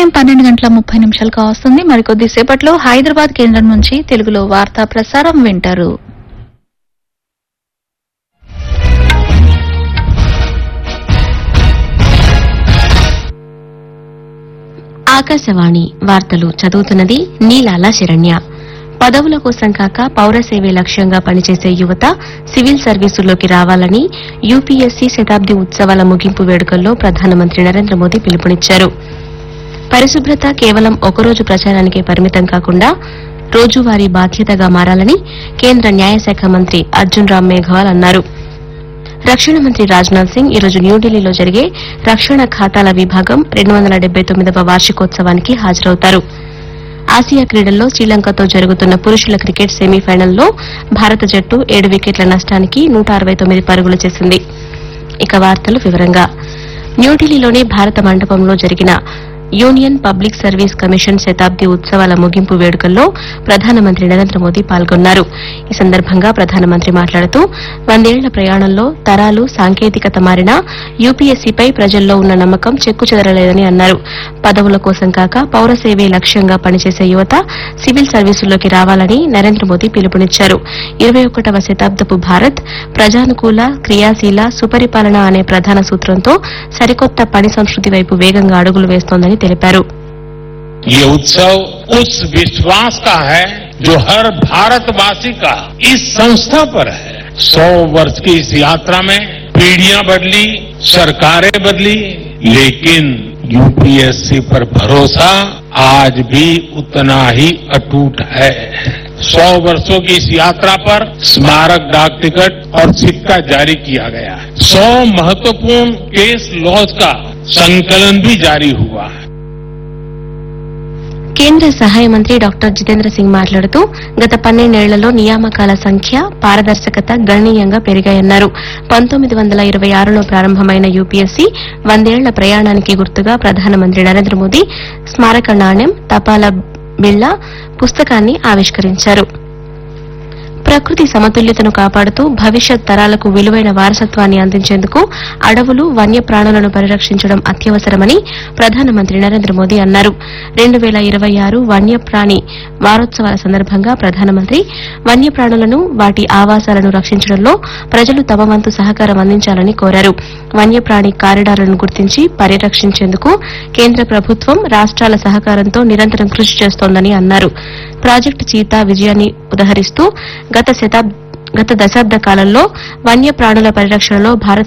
సమయం పన్నెండు గంటల ముప్పై నిమిషాలుగా వస్తుంది మరికొద్ది సేపట్లో హైదరాబాద్ కేంద్రం నుంచి తెలుగులో వార్తా ప్రసారం వింటారు ఆకాశవాణి వార్తలు చదువుతున్నది నీలాల శరణ్య పదవుల కోసం కాక పౌర సేవే లక్ష్యంగా పనిచేసే యువత సివిల్ సర్వీసుల్లోకి రావాలని యూపీఎస్సీ శతాబ్ది ఉత్సవాల ముగింపు వేడుకల్లో ప్రధానమంత్రి నరేంద్ర మోదీ పిలుపునిచ్చారు పరిశుభ్రత కేవలం ఒకరోజు ప్రచారానికే పరిమితం కాకుండా రోజువారీ బాధ్యతగా మారాలని కేంద్ర న్యాయశాఖ మంత్రి అర్జున్ రామ్ మేఘవాల్ అన్నారు రక్షణ మంత్రి రాజ్నాథ్ సింగ్ ఈరోజు న్యూఢిల్లీలో జరిగే రక్షణ ఖాతాల విభాగం రెండు వందల డెబ్బై తొమ్మిదవ వార్షికోత్సవానికి హాజరవుతారు ఆసియా క్రీడల్లో శ్రీలంకతో జరుగుతున్న పురుషుల క్రికెట్ సెమీఫైనల్లో భారత జట్టు ఏడు వికెట్ల నష్టానికి నూట అరవై తొమ్మిది పరుగులు చేసింది ఇక వార్తలు వివరంగా న్యూఢిల్లీలోని భారత మండపంలో జరిగిన యూనియన్ పబ్లిక్ సర్వీస్ కమిషన్ శతాబ్ది ఉత్సవాల ముగింపు వేడుకల్లో ప్రధానమంత్రి నరేంద్ర మోదీ పాల్గొన్నారు ఈ సందర్భంగా ప్రధానమంత్రి మాట్లాడుతూ వందేళ్ల ప్రయాణంలో తరాలు సాంకేతికత మారినా యూపీఎస్సీపై ప్రజల్లో ఉన్న నమ్మకం చెక్కుచెదరలేదని అన్నారు పదవుల కోసం కాక పౌర సేవే లక్ష్యంగా పనిచేసే యువత సివిల్ సర్వీసుల్లోకి రావాలని నరేంద్ర మోదీ పిలుపునిచ్చారు ఇరవై ఒకటవ శతాబ్దపు భారత్ ప్రజానుకూల క్రియాశీల సుపరిపాలన అనే ప్రధాన సూత్రంతో సరికొత్త పని సంస్కృతి వైపు వేగంగా అడుగులు వేస్తోందని తెలిపారు ये उत्सव उस विश्वास का है जो हर भारतवासी का इस संस्था पर है सौ वर्ष की इस यात्रा में पीढ़ियां बदली सरकारें बदली लेकिन यूपीएससी पर भरोसा आज भी उतना ही अटूट है सौ वर्षों की इस यात्रा पर स्मारक डाक टिकट और सिक्का जारी किया गया है सौ महत्वपूर्ण केस लॉज का संकलन भी जारी हुआ है కేంద్ర సహాయ మంత్రి డాక్టర్ జితేంద్ర సింగ్ మాట్లాడుతూ గత పన్నెండేళ్లలో నియామకాల సంఖ్య పారదర్శకత గణనీయంగా పెరిగాయన్నారు పంతొమ్మిది వందల ఇరవై ఆరులో ప్రారంభమైన యూపీఎస్సీ వందేళ్ల ప్రయాణానికి గుర్తుగా ప్రధానమంత్రి నరేంద్ర మోదీ స్మారక నాణ్యం తపాలా బిళ్ల పుస్తకాన్ని ఆవిష్కరించారు ప్రకృతి సమతుల్యతను కాపాడుతూ భవిష్యత్ తరాలకు విలువైన వారసత్వాన్ని అందించేందుకు అడవులు వన్యప్రాణులను పరిరక్షించడం అత్యవసరమని ప్రధానమంత్రి నరేంద్ర మోదీ అన్నారు రెండు వేల ఇరవై ఆరు వన్యప్రాణి వారోత్సవాల సందర్భంగా ప్రధానమంత్రి వన్యప్రాణులను వాటి ఆవాసాలను రక్షించడంలో ప్రజలు తమ వంతు సహకారం అందించాలని కోరారు వన్యప్రాణి కారిడార్లను గుర్తించి పరిరక్షించేందుకు కేంద్ర ప్రభుత్వం రాష్ట్రాల సహకారంతో నిరంతరం కృషి చేస్తోందని అన్నారు ప్రాజెక్టు చీతా విజయాన్ని ఉదహరిస్తూ గత శతాబ్ గత దశాబ్ద కాలంలో వన్యప్రాణుల పరిరక్షణలో భారత్